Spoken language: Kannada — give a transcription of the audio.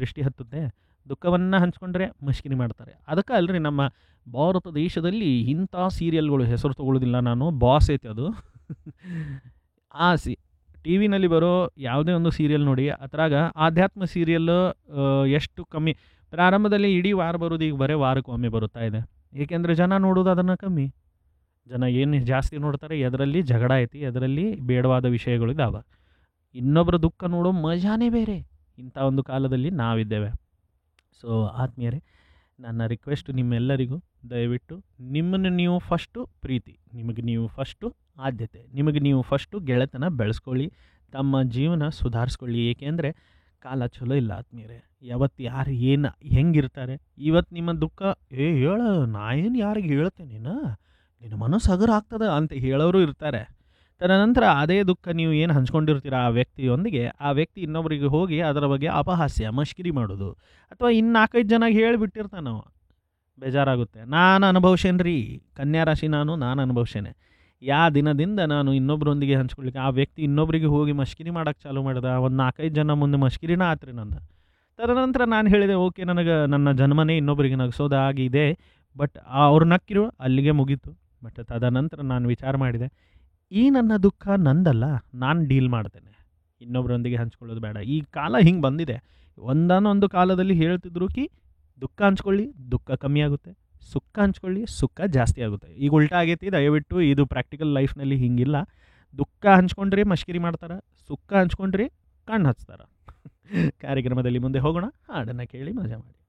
ದೃಷ್ಟಿ ಹತ್ತುತ್ತೆ ದುಃಖವನ್ನು ಹಂಚ್ಕೊಂಡ್ರೆ ಮಷ್ಕಿರಿ ಮಾಡ್ತಾರೆ ಅದಕ್ಕೆ ಅಲ್ರಿ ನಮ್ಮ ಭಾರತ ದೇಶದಲ್ಲಿ ಇಂಥ ಸೀರಿಯಲ್ಗಳು ಹೆಸರು ತಗೊಳ್ಳೋದಿಲ್ಲ ನಾನು ಬಾಸ್ ಐತೆ ಅದು ಆ ಸಿ ಟಿ ವಿನಲ್ಲಿ ಬರೋ ಯಾವುದೇ ಒಂದು ಸೀರಿಯಲ್ ನೋಡಿ ಅದ್ರಾಗ ಆಧ್ಯಾತ್ಮ ಸೀರಿಯಲ್ ಎಷ್ಟು ಕಮ್ಮಿ ಪ್ರಾರಂಭದಲ್ಲಿ ಇಡೀ ವಾರ ಬರೋದು ಈಗ ಬರೀ ವಾರಕ್ಕೊಮ್ಮೆ ಬರುತ್ತಾ ಇದೆ ಏಕೆಂದರೆ ಜನ ನೋಡೋದು ಅದನ್ನು ಕಮ್ಮಿ ಜನ ಏನು ಜಾಸ್ತಿ ನೋಡ್ತಾರೆ ಎದರಲ್ಲಿ ಜಗಳ ಐತಿ ಎದರಲ್ಲಿ ಬೇಡವಾದ ವಿಷಯಗಳು ಇದಾವೆ ಇನ್ನೊಬ್ಬರ ದುಃಖ ನೋಡೋ ಮಜಾನೇ ಬೇರೆ ಇಂಥ ಒಂದು ಕಾಲದಲ್ಲಿ ನಾವಿದ್ದೇವೆ ಸೊ ಆತ್ಮೀಯರೇ ನನ್ನ ರಿಕ್ವೆಸ್ಟ್ ನಿಮ್ಮೆಲ್ಲರಿಗೂ ದಯವಿಟ್ಟು ನಿಮ್ಮನ್ನು ನೀವು ಫಸ್ಟು ಪ್ರೀತಿ ನಿಮಗೆ ನೀವು ಫಸ್ಟು ಆದ್ಯತೆ ನಿಮಗೆ ನೀವು ಫಸ್ಟು ಗೆಳೆತನ ಬೆಳೆಸ್ಕೊಳ್ಳಿ ತಮ್ಮ ಜೀವನ ಸುಧಾರಿಸ್ಕೊಳ್ಳಿ ಏಕೆಂದರೆ ಕಾಲ ಚಲೋ ಇಲ್ಲ ಆತ್ಮೀಯರೇ ಯಾವತ್ತು ಯಾರು ಏನು ಹೆಂಗಿರ್ತಾರೆ ಇವತ್ತು ನಿಮ್ಮ ದುಃಖ ಏ ಹೇಳ ನಾ ಏನು ಯಾರಿಗೆ ಹೇಳ್ತೇನೆ ನೀನು ನಿನ್ನ ಮನಸ್ಸು ಹಗುರ ಆಗ್ತದ ಅಂತ ಹೇಳೋರು ಇರ್ತಾರೆ ತದನಂತರ ಅದೇ ದುಃಖ ನೀವು ಏನು ಹಂಚ್ಕೊಂಡಿರ್ತೀರ ಆ ವ್ಯಕ್ತಿಯೊಂದಿಗೆ ಆ ವ್ಯಕ್ತಿ ಇನ್ನೊಬ್ಬರಿಗೆ ಹೋಗಿ ಅದರ ಬಗ್ಗೆ ಅಪಹಾಸ್ಯ ಮಷ್ಕಿರಿ ಮಾಡೋದು ಅಥವಾ ಇನ್ನು ನಾಲ್ಕೈದು ಜನ ಹೇಳಿಬಿಟ್ಟಿರ್ತಾನೆ ನಾವು ಬೇಜಾರಾಗುತ್ತೆ ನಾನು ಅನುಭವಿಸೇನೆ ರೀ ಕನ್ಯಾ ರಾಶಿ ನಾನು ನಾನು ಅನುಭವಿಸೇನೆ ಯಾ ದಿನದಿಂದ ನಾನು ಇನ್ನೊಬ್ಬರೊಂದಿಗೆ ಹಂಚ್ಕೊಳ್ಲಿಕ್ಕೆ ಆ ವ್ಯಕ್ತಿ ಇನ್ನೊಬ್ಬರಿಗೆ ಹೋಗಿ ಮಷ್ಕಿರಿ ಮಾಡೋಕ್ಕೆ ಚಾಲೂ ಮಾಡಿದ ಒಂದು ನಾಲ್ಕೈದು ಜನ ಮುಂದೆ ಮಷ್ಕಿರಿನ ಆತ್ರಿ ನಂದು ತದನಂತರ ನಾನು ಹೇಳಿದೆ ಓಕೆ ನನಗೆ ನನ್ನ ಜನ್ಮನೇ ಇನ್ನೊಬ್ಬರಿಗೆ ನಗಿಸೋದಾಗಿದೆ ಬಟ್ ಅವ್ರು ನಕ್ಕಿರು ಅಲ್ಲಿಗೆ ಮುಗೀತು ಬಟ್ ತದನಂತರ ನಾನು ವಿಚಾರ ಮಾಡಿದೆ ಈ ನನ್ನ ದುಃಖ ನಂದಲ್ಲ ನಾನು ಡೀಲ್ ಮಾಡ್ತೇನೆ ಇನ್ನೊಬ್ಬರೊಂದಿಗೆ ಹಂಚ್ಕೊಳ್ಳೋದು ಬೇಡ ಈ ಕಾಲ ಹಿಂಗೆ ಬಂದಿದೆ ಒಂದಾನೊಂದು ಕಾಲದಲ್ಲಿ ಹೇಳ್ತಿದ್ರು ಕಿ ದುಃಖ ಹಂಚ್ಕೊಳ್ಳಿ ದುಃಖ ಕಮ್ಮಿ ಆಗುತ್ತೆ ಸುಖ ಹಂಚ್ಕೊಳ್ಳಿ ಸುಖ ಜಾಸ್ತಿ ಆಗುತ್ತೆ ಈಗ ಉಲ್ಟಾ ಆಗೈತಿ ದಯವಿಟ್ಟು ಇದು ಪ್ರಾಕ್ಟಿಕಲ್ ಲೈಫ್ನಲ್ಲಿ ಹಿಂಗಿಲ್ಲ ದುಃಖ ಹಂಚ್ಕೊಂಡ್ರೆ ಮಷ್ಕಿರಿ ಮಾಡ್ತಾರೆ ಸುಖ ಹಂಚ್ಕೊಂಡ್ರೆ ಕಣ್ಣು ಹಚ್ತಾರೆ ಕಾರ್ಯಕ್ರಮದಲ್ಲಿ ಮುಂದೆ ಹೋಗೋಣ ಹಾಡನ್ನು ಕೇಳಿ ಮಜಾ ಮಾಡಿ